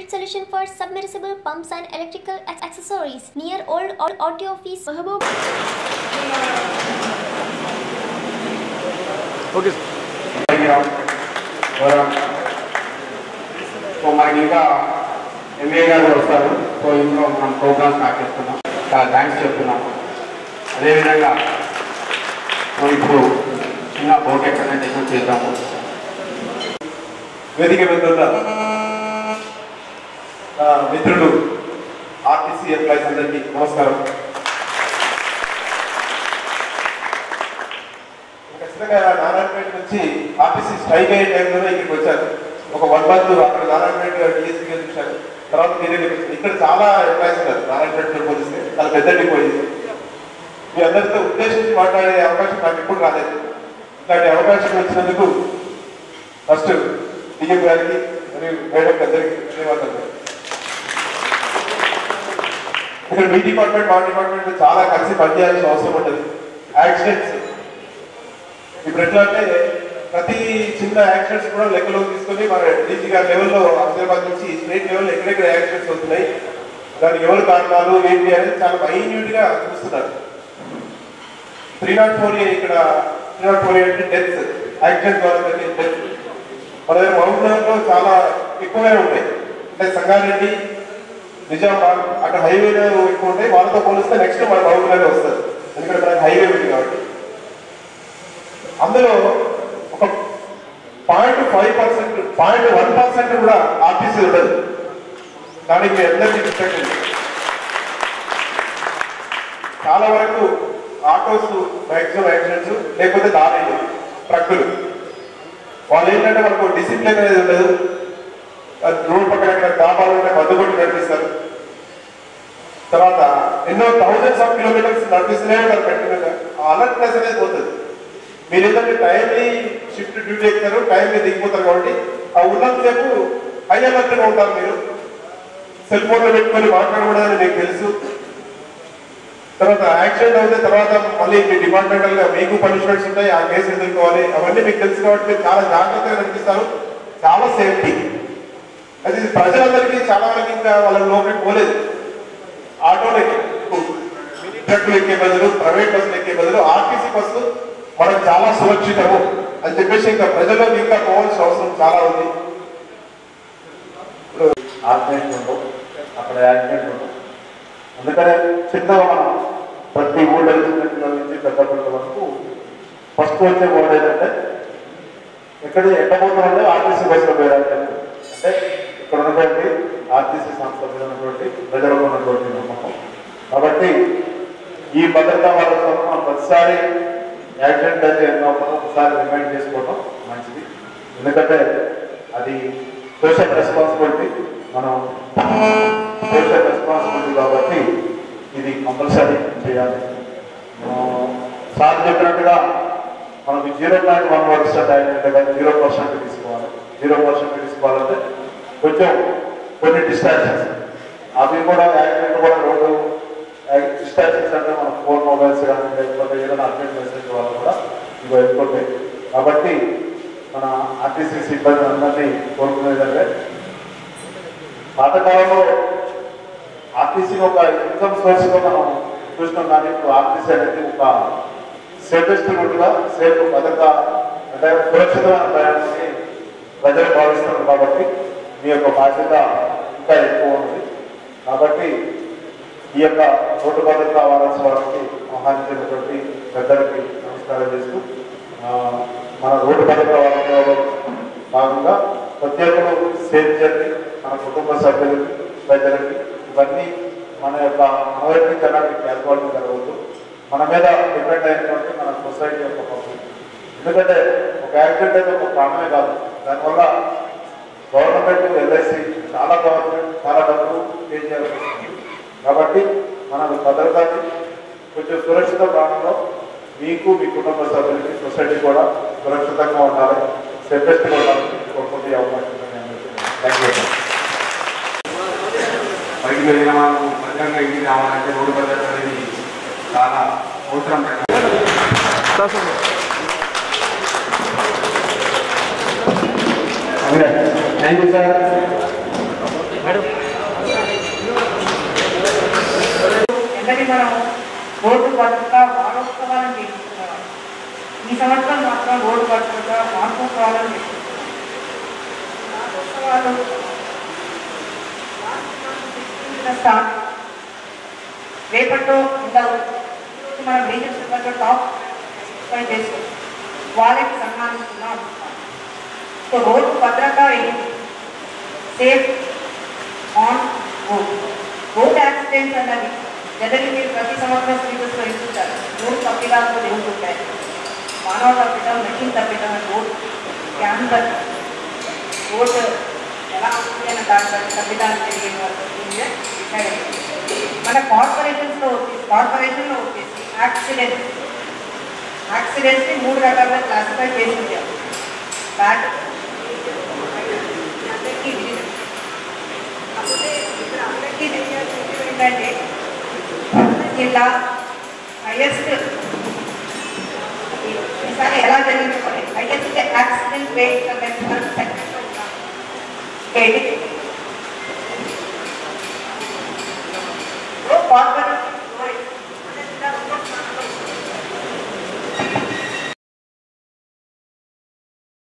complete solution for submersible pumps and electrical ac- accessories near Old Au- Auto Office, Mahabub. Okay sir so మనకి ఇంకా MA గారు వస్తారు so ఇందులో మనం programme start చేస్తున్నాం చాలా థ్యాంక్స్ చెప్తున్నాం అదేవిధంగా మనం ఇప్పుడు చిన్న బోకే ప్రజెంటేషన్ చేద్దాము వేదిక మీద ఉన్న ఆ, మిత్రులు ఆర్టీసీ ఎంప్లాయీస్ అందరికీ నమస్కారం ఖచ్చితంగా నారాయణపేట నుంచి ఆర్టీసీ స్ట్రైక్ అయ్యే టైంలోనే ఇక్కడికి వచ్చారు ఒక వన్ మంత్ అక్కడ నారాయణపేట డిఎస్సీ చూశారు తర్వాత మీరే వచ్చారు. ఇక్కడ చాలా ఎంప్లాయీస్ ఉన్నారు నారాయణపేటతో పోలిస్తే చాలా పెద్ద డిపో ఇది మీ అందరితో ఉద్దేశించి మాట్లాడే అవకాశం నాకు ఎప్పుడు రాలేదు ఇలాంటి అవకాశం వచ్చినందుకు ఫస్ట్ డిఎం గారికి మరియు మేడం అందరికి ధన్యవాదాలు ఇక్కడ మీ డిపార్ట్మెంట్ మా డిపార్ట్మెంట్ చాలా కలిసి పనిచేయాల్సిన అవసరం ఉంటుంది యాక్సిడెంట్స్ ఇప్పుడు ఎట్లా అంటే ప్రతి చిన్న యాక్సిడెంట్స్ కూడా లెక్కలోకి తీసుకొని మన డీజీ గారి లెవెల్లో హైదరాబాద్ నుంచి స్టేట్ లెవెల్లో ఎక్కడెక్కడ యాక్సిడెంట్స్ అవుతున్నాయి దానికి ఎవరు కారణాలు ఏంటి అనేది చాలా మైన్యూట్ గా చూస్తున్నారు త్రీ నాట్ ఫోర్ ఇక్కడ త్రీ నాట్ ఫోర్ అంటే డెత్ యాక్సిడెంట్ ద్వారా జరిగే డెత్ మన దగ్గర మహబూబ్నగర్లో చాలా ఎక్కువగా ఉంటాయి అంటే సంగారెడ్డి నిజామాబాద్ అక్కడ హైవేలో ఎక్కువ ఉంటాయి వాళ్ళతో పోలిస్తే నెక్స్ట్ మన మహబూబ్నగర్ వస్తుంది ఎందుకంటే మనకి హైవే ఉంది కాబట్టి అందులో ఒక point five percent point one percent కూడా ఆర్టీసీ ఉండదు దానికి మీ అందరికీ రెస్పెక్ట్ ఉంది చాలా వరకు ఆటోస్ మ్యాక్సిమం యాక్సిడెంట్స్ లేకపోతే లారీలు ట్రక్కులు వాళ్ళు ఏంటంటే మనకు డిసిప్లిన్ అనేది ఉండదు రోడ్ పక్కన ఎక్కడ డాబాలు ఉంటే మద్దు కొట్టి నడిపిస్తారు తర్వాత ఎన్నో థౌజండ్స్ ఆఫ్ కిలోమీటర్స్ నడిపిస్తూనే ఉంటారు కంటిన్యూగా ఆ అలర్ట్నెస్ అనేది పోతుంది మీరు ఏంటంటే టైంని షిఫ్ట్ డ్యూటీ ఎక్కుతారు టైంని దిగిపోతారు కాబట్టి ఆ ఉన్నంతసేపు హై అలర్ట్గా ఉంటారు మీరు సెల్ ఫోన్లో పెట్టుకొని మాట్లాడకూడదని మీకు తెలుసు తర్వాత యాక్సిడెంట్ అవుతే తర్వాత మళ్ళీ మీ డిపార్ట్మెంటల్ గా మీకు పనిష్మెంట్స్ ఉంటాయి ఆ కేసు ఎదుర్కోవాలి అవన్నీ మీకు తెలుసు కాబట్టి మీరు చాలా జాగ్రత్తగా నడిపిస్తారు చాలా సేఫ్టీ అది ప్రజలందరికీ చాలా వరకు ఇంకా వాళ్ళ లోపలికి పోలేదు ఆటోలు మినీ ట్రక్కులు ఎక్కే బదులు ప్రైవేట్ బస్సులు ఎక్కే బదులు ఆర్టీసీ బస్సు మనకు చాలా సురక్షితము అని చెప్పేసి ఇంకా ప్రజల్లోకి ఇంకా పోవాల్సిన అవసరం చాలా ఉంది ఆర్గనైజ్ ఉండవు అక్కడ యాక్సిడెంట్ ఉండవు అందుకనే చిన్నగా మనం ప్రతి ఊళ్ళో చిన్న పిల్లల నుంచి పెద్ద పిల్లల వరకు ఫస్ట్ వచ్చే వర్డ్ ఏంటంటే ఇక్కడ ఎట్టబోతుందంటే ఆర్టీసీ బస్సులో పోయాలంటే అంటే ఇక్కడ ఉన్నటువంటి ఆర్టీసీ సంస్థ మీద ఉన్నటువంటి ప్రజలకు ఉన్నటువంటి నమ్మకం కాబట్టి ఈ భద్రతా వాళ్ళతో మనం ప్రతిసారి యాక్సిడెంట్ అయితే ఎన్నో ఒకసారి రిమైండ్ చేసుకోవడం మంచిది ఎందుకంటే అది సోషల్ రెస్పాన్సిబిలిటీ మనం సోషల్ రెస్పాన్సిబిలిటీ కాబట్టి ఇది కంపల్సరీ చేయాలి ఆ, సార్ చెప్పినట్టుగా మనకు జీరో పాయింట్ వన్ పర్సెంట్ అయినట్టుగా జీరో పర్సెంట్ తీసుకోవాలి జీరో పర్సెంట్ తీసుకోవాలంటే కొంచెం కొన్ని డిస్ట్రాక్షన్స్ అవి కూడా యాక్సిడెంట్ కూడా రోడ్డు డిస్ట్రాక్షన్స్ అంటే మన ఫోన్ మొబైల్స్ కానీ లేకపోతే ఏదైనా అర్జెంట్ మెసేజ్ వల్ల కూడా ఇవి వెళ్ళిపోతాయి కాబట్టి మన ఆర్టీసీ సిబ్బంది అందరినీ కోరుకునేది అంటే పాతకాలంలో ఆర్టీసీని ఒక ఇన్కమ్ సోర్స్ గా మనం చూసినాం కానీ ఇప్పుడు ఆర్టీసీ అనేది ఒక సేఫెస్ట్ రూట్గా సేఫ్ భద్రత అంటే సురక్షితమైన ప్రయాణాన్ని ప్రజలు భావిస్తున్నారు కాబట్టి మీ యొక్క బాధ్యత ఇంకా ఎక్కువ ఉంది కాబట్టి ఈ యొక్క రోడ్డు భద్రతా వారసు వారికి ఆహ్వానించినటువంటి పెద్దలకి నమస్కారం చేస్తూ ఆ, మన రోడ్డు భద్రతా వారంలో భాగంగా ప్రతి ఒక్కరు సేఫ్ జర్నీ మన కుటుంబ సభ్యులకి ప్రజలకి ఇవన్నీ మన యొక్క మనోరంజనానికి ఏర్పాటు జరగవద్దు మన మీద డిపెండ్ అయినటువంటి మన సొసైటీ యొక్క పబ్లిక్ ఎందుకంటే ఒక యాక్సిడెంట్ అయితే ఒక ప్రాణమే కాదు దానివల్ల గవర్నమెంట్ ఎల్ఐసి చాలా గవర్నమెంట్ చాలా డబ్బులు పే చేయాల్సి వస్తుంది కాబట్టి మన భద్రతని కొంచెం సురక్షిత ప్రాణంలో మీకు మీ కుటుంబ సభ్యులకి సొసైటీ కూడా సురక్షితంగా ఉండాలి సేఫెస్ట్గా ఉండాలని కోరుకుంటే ఈ అవకాశం థ్యాంక్ యూ బయటికి వెళ్ళిన వాళ్ళు భద్రంగా ఇంటికి రావాలంటే రోడ్డు భద్రత అనేది చాలా అవసరం థ్యాంక్ యూ సార్ మనం రోడ్డు భద్రత వారోత్సవాలను చేస్తున్నాం ఈ సంవత్సరం మాత్రం రోడ్డు భద్రత వారోత్సవాలను చేస్తున్నాం వారోత్సవాలు స్టార్ట్ రేపటితో ఉండవు ఈరోజు మనం రీజన్ మెంబర్తో టాప్ పై చేస్తాం వాళ్ళకి సన్మానిస్తున్నాం సో రోడ్డు భద్రత ఏంటి safe on road road accidents అన్నది జనరల్లీ మీరు ప్రతి సంవత్సరం స్పీకర్స్లో ఇస్తుంటారు మూడు తప్పిదాలతో జరుగుతుంటాయి మానవ తప్పిదం మెషిన్ తప్పిదం రోడ్ క్యాన్సర్ రోడ్ ఎలా ఉంది అన్న దాని బట్టి తప్పిదాలు తెలియని వాళ్ళు డిసైడ్ అయ్యింది మన కార్పొరేషన్స్లో వచ్చేసి కార్పొరేషన్లో వచ్చేసి యాక్సిడెంట్ యాక్సిడెంట్స్ని మూడు రకాలుగా క్లాసిఫై చేసి ఉంటాం బ్యాడ్ అందరికీ విధించాం. కాకపోతే ఇక్కడ అందరికీ తెలియాల్సిన విషయం ఏంటంటే జిల్లా హైయెస్ట్ ఈసారి ఎలా జరిగించుకోవాలి హైయెస్ట్ యాక్సిడెంట్ రేట్ కార్పొరేట్